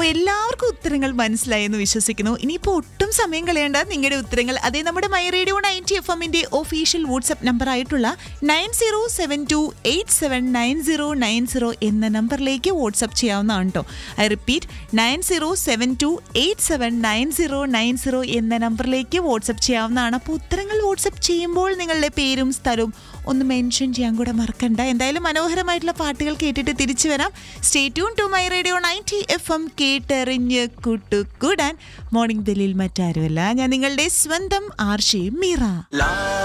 എല്ലാവർക്കും ഉത്തരങ്ങൾ മനസ്സിലായി എന്ന് വിശ്വസിക്കുന്നു ഇനിയിപ്പോൾ ഒട്ടും സമയം കളയേണ്ട നിങ്ങളുടെ ഉത്തരങ്ങൾ അതേ നമ്മുടെ മൈ റേഡിയോ നയൻറ്റി എഫ് എമ്മിന്റെ ഒഫീഷ്യൽ വാട്സ്ആപ്പ് നമ്പർ ആയിട്ടുള്ള nine zero seven two eight seven nine zero nine zero എന്ന നമ്പറിലേക്ക് വാട്സ്ആപ്പ് ചെയ്യാവുന്നതാണ് കേട്ടോ I repeat nine zero seven two eight seven nine zero nine zero എന്ന നമ്പറിലേക്ക് വാട്സ്ആപ്പ് ചെയ്യാവുന്നതാണ് അപ്പോൾ ഉത്തരങ്ങൾ വാട്സ്ആപ്പ് ചെയ്യുമ്പോൾ നിങ്ങളുടെ പേരും സ്ഥലവും ഒന്ന് മെൻഷൻ ചെയ്യാൻ കൂടെ മറക്കണ്ട എന്തായാലും മനോഹരമായിട്ടുള്ള പാട്ടുകൾ കേട്ടിട്ട് തിരിച്ചു വരാം stay tune to my radio ninety F M കേട്ടെറിഞ്ഞ് കൂട്ടുകൂടാൻ മോർണിംഗ് ബെല്ലിൽ മറ്റാരുമല്ല ഞാൻ നിങ്ങളുടെ സ്വന്തം ആർഷി മീറ La